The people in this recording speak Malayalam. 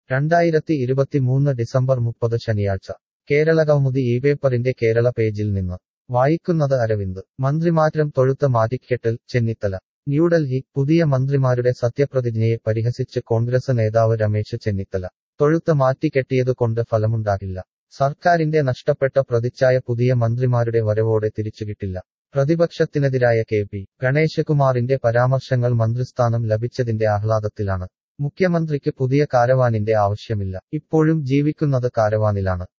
രണ്ടായിരത്തി ഇരുപത്തിമൂന്ന് ഡിസംബർ മുപ്പത് ശനിയാഴ്ച കേരളകൗമുദി ഈ പേപ്പറിന്റെ കേരള പേജിൽ നിന്ന് വായിക്കുന്നത് അരവിന്ദ് മന്ത്രിമാറ്റം തൊഴുത്ത് മാറ്റിക്കെട്ടൽ ചെന്നിത്തല ന്യൂഡൽഹി പുതിയ മന്ത്രിമാരുടെ സത്യപ്രതിജ്ഞയെ പരിഹസിച്ച് കോൺഗ്രസ് നേതാവ് രമേശ് ചെന്നിത്തല തൊഴുത്ത് മാറ്റിക്കെട്ടിയതുകൊണ്ട് ഫലമുണ്ടാകില്ല സർക്കാരിന്റെ നഷ്ടപ്പെട്ട പ്രതിച്ഛായ പുതിയ മന്ത്രിമാരുടെ വരവോടെ തിരിച്ചുകിട്ടില്ല പ്രതിപക്ഷത്തിനെതിരായ കെ പി ഗണേശകുമാറിന്റെ പരാമർശങ്ങൾ മന്ത്രിസ്ഥാനം ലഭിച്ചതിന്റെ ആഹ്ലാദത്തിലാണ് മുഖ്യമന്ത്രിക്ക് പുതിയ കാരവാനിന്റെ ആവശ്യമില്ല ഇപ്പോഴും ജീവിക്കുന്നത് കാരവാനിലാണ്